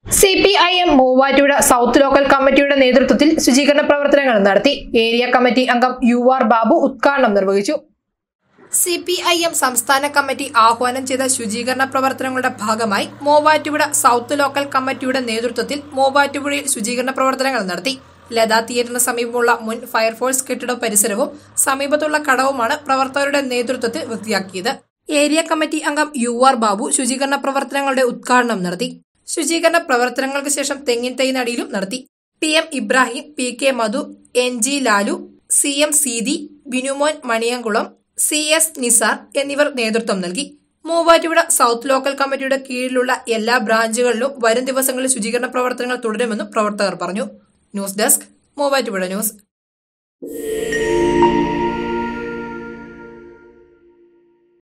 C P I M Muvattupuzha south local കമ്മിറ്റിയുടെ നേതൃത്വത്തിൽ ശുചീകരണ പ്രവർത്തനങ്ങൾ നടത്തി ഏരിയ കമ്മിറ്റി അംഗം യു ആർ ബാബു ഉദ്ഘാടനം നിർവഹിച്ചു സി പി ഐ എം സംസ്ഥാന കമ്മിറ്റി ആഹ്വാനം ചെയ്ത ശുചീകരണ പ്രവർത്തനങ്ങളുടെ ഭാഗമായി മൂവാറ്റുപുഴ സൗത്ത് ലോക്കൽ കമ്മിറ്റിയുടെ നേതൃത്വത്തിൽ മൂവാറ്റുപുഴയിൽ ശുചീകരണ പ്രവർത്തനങ്ങൾ നടത്തി ലതാ തിയേറ്ററിന് സമീപമുള്ള മുൻ ഫയർഫോഴ്സ് കെട്ടിട പരിസരവും സമീപത്തുള്ള കടവുമാണ് പ്രവർത്തകരുടെ നേതൃത്വത്തിൽ വൃത്തിയാക്കിയത് ഏരിയ കമ്മിറ്റി അംഗം യു ആർ ബാബു ശുചീകരണ പ്രവർത്തനങ്ങളുടെ ഉദ്ഘാടനം നടത്തി ശുചീകരണ പ്രവർത്തനങ്ങൾക്ക് ശേഷം തെങ്ങിൻ തൈ നടീലും നടത്തി P M Ibrahim P K Madhu N G Lalu C M Seethi Binumon Maniyamkulam C S Nisar എന്നിവർ നേതൃത്വം നൽകി മൂവാറ്റുപുഴ സൗത്ത് ലോക്കൽ കമ്മിറ്റിയുടെ കീഴിലുള്ള എല്ലാ ബ്രാഞ്ചുകളിലും വരും ദിവസങ്ങളിൽ ശുചീകരണ പ്രവർത്തനങ്ങൾ തുടരുമെന്നും പ്രവർത്തകർ പറഞ്ഞു ന്യൂസ് ഡെസ്ക് മൂവാറ്റുപുഴ ന്യൂസ്